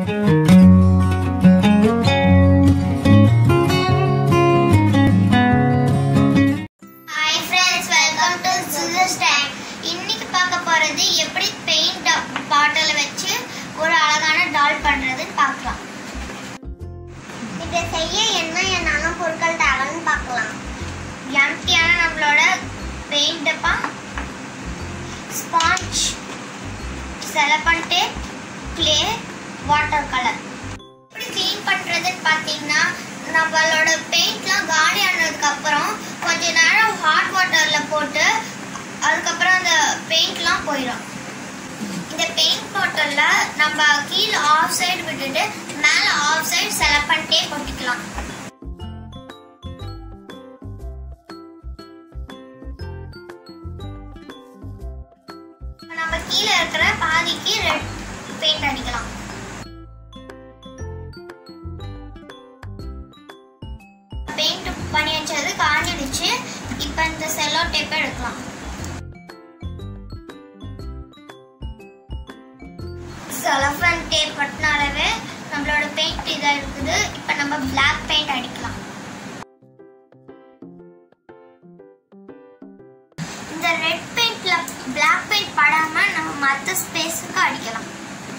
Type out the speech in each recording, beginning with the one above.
hi friends welcome to Sudhar's time இன்னைக்கு பார்க்க போறது எப்படி பெயிண்ட் பாட்டில் வச்சு ஒரு அழகான டால் பண்றதுன்னு பார்க்கலாம் இதை செய்ய என்ன என்னெல்லாம் பொருட்கள் தேவைன்னு பார்க்கலாம் எம்டியான நம்மளோட பெயிண்ட் டப்பா sponge cellophane tape clay water colour எப்படி க்ளீன் பண்றதுன்னு பார்த்தீங்கன்னா நம்மளோட பெயிண்ட்லாம் காலி ஆனதுக்கு அப்புறம் கொஞ்ச நேரம் ஹாட் வாட்டர்ல போட்டு அதுக்கப்புறம் அந்த பெயிண்ட்லாம் போயிடும் இந்த பெயிண்ட் பாட்டில்ல நம்ம கீழே ஆஃப் சைடு விட்டுட்டு மேலே ஆஃப் சைடு செலக்ட் பண்ணிட்டே கொட்டிக்கலாம் இப்ப நம்ம கீழே இருக்கிற பாதிக்கு ரெட் பெயிண்ட் அடிக்கலாம் பெயிண்ட் பண்ணி வச்சது காஞ்சிடுச்சு இப்போ இந்த செல்லோ டேப் எடுக்கலாம் செலஃபன் டேப் பட்டினாலவே நம்மளோட பெயிண்ட் இதாக இருக்குது இப்போ நம்ம பிளாக் பெயிண்ட் அடிக்கலாம் இந்த ரெட் பெயிண்ட்ல பிளாக் பெயிண்ட் படாம நம்ம மற்ற ஸ்பேஸுக்கு அடிக்கலாம்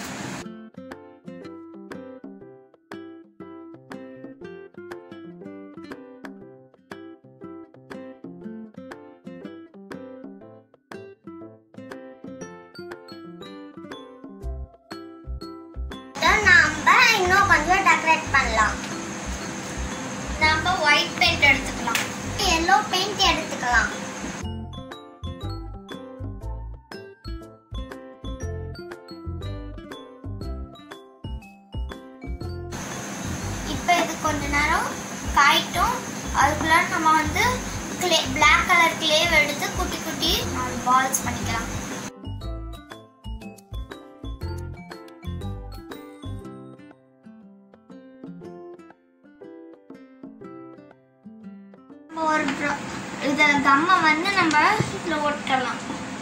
நம்ம இன்னும் கொஞ்சம் டெக்கரேட் பண்ணலாம் நம்ம ஒயிட் பெயிண்ட் எடுத்துக்கலாம் எல்லோ பெயிண்ட் எடுத்துக்கலாம் இப்போ இது கொஞ்ச நேரம் காயிட்டும் அதுக்குள்ள நம்ம வந்து கிளே பிளாக் கலர் கிளேவ் எடுத்து குட்டி குட்டி நாலு பால்ஸ் பண்ணிக்கலாம் நம்ம ஒரு ப்ர- இத கம்மை வந்து நம்ம இதில் ஒட்டலாம்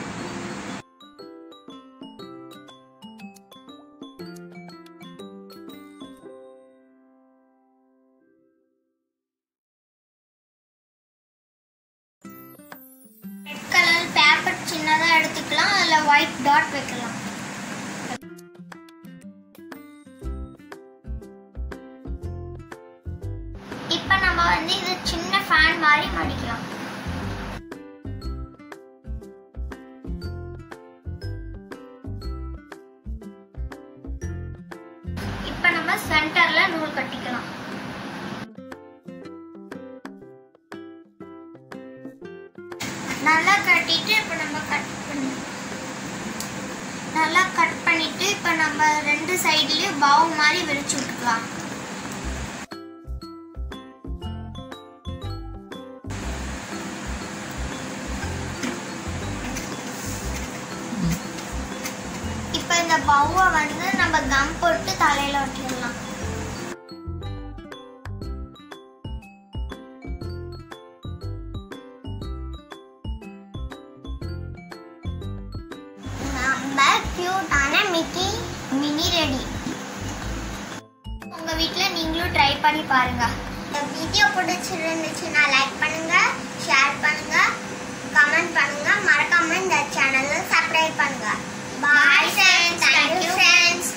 ரெட் கலர் பேப்பர் சின்னதாக எடுத்துக்கலாம் அதில் ஒயிட் டாட் வைக்கலாம் இப்போ நம்ம வந்து இது சின்ன ஃபேன் மாதிரி மடிக்கலாம் இப்போ நம்ம சென்டர்ல நூல் கட்டிக்கலாம் நல்லா கட்டிட்டு இப்போ நம்ம கட் பண்ணி நல்லா கட் பண்ணிட்டு இப்போ நம்ம ரெண்டு சைட்லயும் பவு மாதிரி விரிச்சு விட்டுக்கலாம் இப்போ இந்த பவுவை வந்து நம்ம கம் போட்டு தலையில ஒட்டிடலாம் நம்ம கியூட்டான மிக்கி மினி ரெடி உங்க வீட்ல நீங்களும் ட்ரை பண்ணி பாருங்க இந்த வீடியோ பிடிச்சிருந்துச்சுன்னா லைக் பண்ணுங்க ஷேர் பண்ணுங்க கமெண்ட் பண்ணுங்க மறக்காம இந்த சேனலை சப்ஸ்கிரைப் பண்ணுங்க பாய் ஃப்ரெண்ட்ஸ் தேங்க்யூ ஃப்ரெண்ட்ஸ்